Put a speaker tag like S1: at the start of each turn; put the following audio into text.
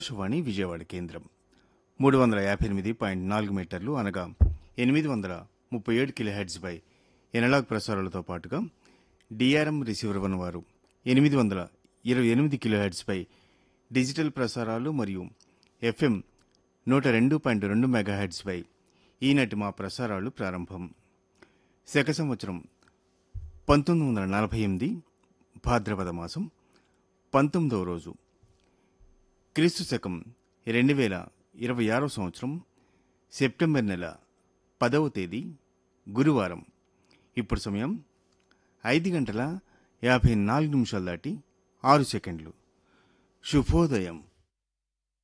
S1: ఆకాశవాణి విజయవాడ కేంద్రం మూడు వందల యాభై ఎనిమిది పాయింట్ నాలుగు మీటర్లు అనగా ఎనిమిది వందల ముప్పై ఏడు కిలోహెడ్స్పై ఎనలాగ్ ప్రసారాలతో పాటుగా డిఆర్ఎం రిసీవర్ వన్ వారు ఎనిమిది వందల ఇరవై ఎనిమిది కిలోహెడ్స్పై డిజిటల్ ప్రసారాలు మరియు ఎఫ్ఎం నూట రెండు పాయింట్ రెండు మెగాహెడ్స్పై ఈనాటి మా ప్రసారాలు ప్రారంభం శక సంవత్సరం పంతొమ్మిది వందల నలభై ఎనిమిది భాద్రపద మాసం పంతొమ్మిదవ రోజు క్రీస్తు శకం రెండు వేల ఇరవై ఆరో సంవత్సరం సెప్టెంబర్ నెల పదవ తేదీ గురువారం ఇప్పుడు సమయం ఐదు గంటల యాభై నాలుగు నిమిషాలు దాటి ఆరు సెకండ్లు శుభోదయం